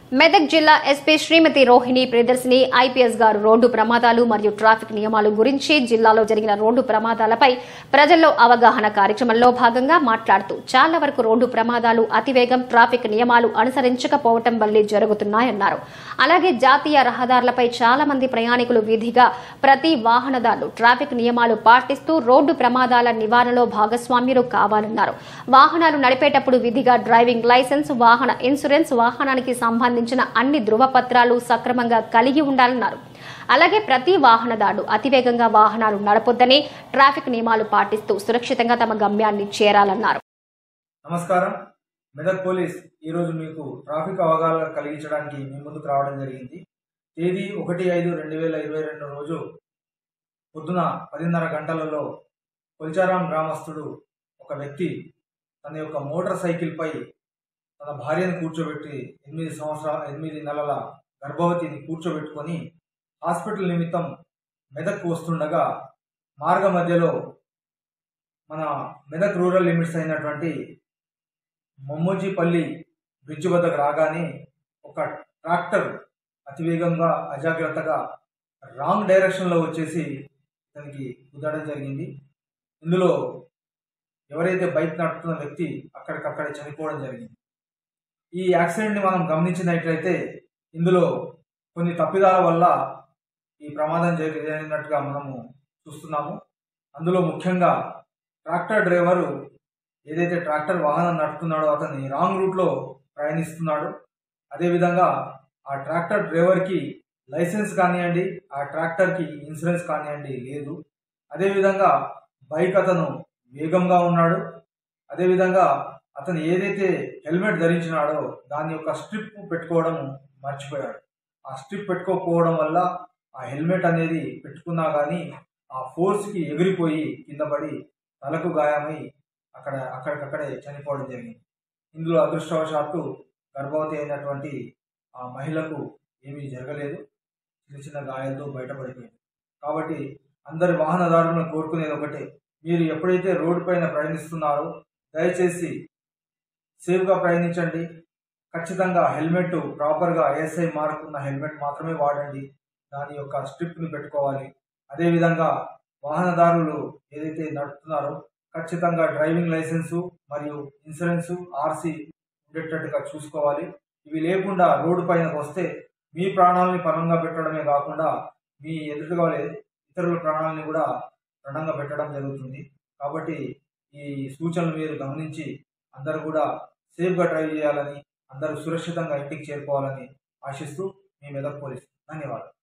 మెదక్ జిల్లా SP Shrimati Rohini Priyadarshini IPS గారు road ప్రమాదాలు మరియు ట్రాఫిక్ నియమాలు గురించి జిల్లాలో జరిగిన రోడ్డు ప్రమాదాలపై ప్రజల్లో అవగాహన కార్యక్రమంలో భాగంగా మాట్లాడుతూ చాలా వరకు రోడ్డు ప్రమాదాలు అతివేగం ట్రాఫిక్ నియమాలు అనుసరించకపోవటం వల్లే జరుగుతున్నాయన్నారు అలాగే జాతీయ రహదారులపై చాలా మంది ప్రయాణికులు విధిగా ప్రతి వాహనదారులు ట్రాఫిక్ నియమాలు పాటిస్తూ రోడ్డు ప్రమాదాల నివారణలో భాగస్వామ్యులు కావాలన్నారు వాహనాలు నడిపేటప్పుడు విధిగా డ్రైవింగ్ లైసెన్స్ వాహన ఇన్సూరెన్స్ వాహనానికి సంబంధించిన అన్ని ధృవపత్రాలు సక్రమంగా కలిగి ఉండాలన్నారు అలాగే ప్రతి వాహనదారుడు అతివేగంగా వాహనాలు నడపొద్దని ట్రాఫిక్ నియమాలు పాటిస్తూ సురక్షితంగా తమ గమ్యాన్ని చేరాలన్నారు నమస్కారం మెదక్ పోలీస్ ఈరోజు మీకు ట్రాఫిక్ అవగాహన కలిగించడానికి మీ ముందుకు రావడం జరిగింది తేదీ ఒకటి ఐదు రెండు వేల ఇరవై రెండు రోజు పొద్దున పదిన్నర గంటలలో కొల్చారాం గ్రామస్తుడు ఒక వ్యక్తి తన యొక్క మోటార్ సైకిల్పై తన భార్యను కూర్చోబెట్టి ఎనిమిది సంవత్సరాల ఎనిమిది నెలల గర్భవతిని కూర్చోబెట్టుకొని హాస్పిటల్ నిమిత్తం మెదక్కు వస్తుండగా మార్గ మధ్యలో మన మెదక్ రూరల్ లిమిట్స్ అయినటువంటి మమ్మోజీపల్లి బ్రిడ్జ్ వద్దకు రాగానే ఒక ట్రాక్టర్ అతివేగంగా అజాగ్రత్తగా రాంగ్ డైరెక్షన్లో వచ్చేసి ఇతనికి కుదరడం జరిగింది ఇందులో ఎవరైతే బైక్ నడుపుతున్న వ్యక్తి అక్కడికక్కడే చనిపోవడం జరిగింది ఈ యాక్సిడెంట్ని మనం గమనించినట్లయితే ఇందులో కొన్ని తప్పిదాల వల్ల ఈ ప్రమాదం జరి- జరిగినట్టుగా మనము చూస్తున్నాము అందులో ముఖ్యంగా ట్రాక్టర్ డ్రైవరు ఏదైతే ట్రాక్టర్ వాహనం నడుపుతున్నాడో అతన్ని రాంగ్ రూట్లో ప్రయాణిస్తున్నాడు అదేవిధంగా ఆ ట్రాక్టర్ డ్రైవర్కి లైసెన్స్ కానివ్వండి ఆ ట్రాక్టర్కి ఇన్సూరెన్స్ కానివ్వండి లేదు అదేవిధంగా బైక్ అతను వేగంగా ఉన్నాడు అదేవిధంగా అతను ఏదైతే హెల్మెట్ ధరించినాడో దాని యొక్క స్ట్రిప్ పెట్టుకోవడం మర్చిపోయాడు ఆ స్ట్రిప్ పెట్టుకోకపోవడం వల్ల ఆ హెల్మెట్ అనేది పెట్టుకున్నా కానీ ఆ ఫోర్స్కి ఎగిరిపోయి కింద పడి తలకు గాయమై అక్కడ అక్కడికక్కడే చనిపోవడం జరిగింది ఇందులో అదృష్టవశాత్తు గర్భవతి అయినటువంటి ఆ మహిళకు ఏమీ జరగలేదు చిన్న చిన్న గాయాలతో బయటపడిపోయింది కాబట్టి అందరి వాహనదారులను కోరుకునేది ఒకటే మీరు ఎప్పుడైతే రోడ్డు పైన ప్రయాణిస్తున్నారో దయచేసి సేఫ్గా ప్రయాణించండి ఖచ్చితంగా హెల్మెట్ ప్రాపర్గా ఐఎస్ఐ మార్క్ ఉన్న హెల్మెట్ మాత్రమే వాడండి దాని యొక్క స్ట్రిప్ని పెట్టుకోవాలి అదేవిధంగా వాహనదారులు ఏదైతే నడుపుతున్నారో ఖచ్చితంగా డ్రైవింగ్ లైసెన్సు మరియు ఇన్సూరెన్సు ఆర్సీ ఉండేటట్టుగా చూసుకోవాలి ఇవి లేకుండా రోడ్డు పైనకు వస్తే మీ ప్రాణాలని పరంగా పెట్టడమే కాకుండా మీ ఎదుటిగా లే- ఇతరుల ప్రాణాలని కూడా రణంగా పెట్టడం జరుగుతుంది కాబట్టి ఈ సూచనలు మీరు గమనించి అందరూ కూడా సేఫ్గా డ్రైవ్ చేయాలని అందరూ సురక్షితంగా ఇంటికి చేరుకోవాలని ఆశిస్తూ మీ మెదక్ పోలీస్ ధన్యవాదాలు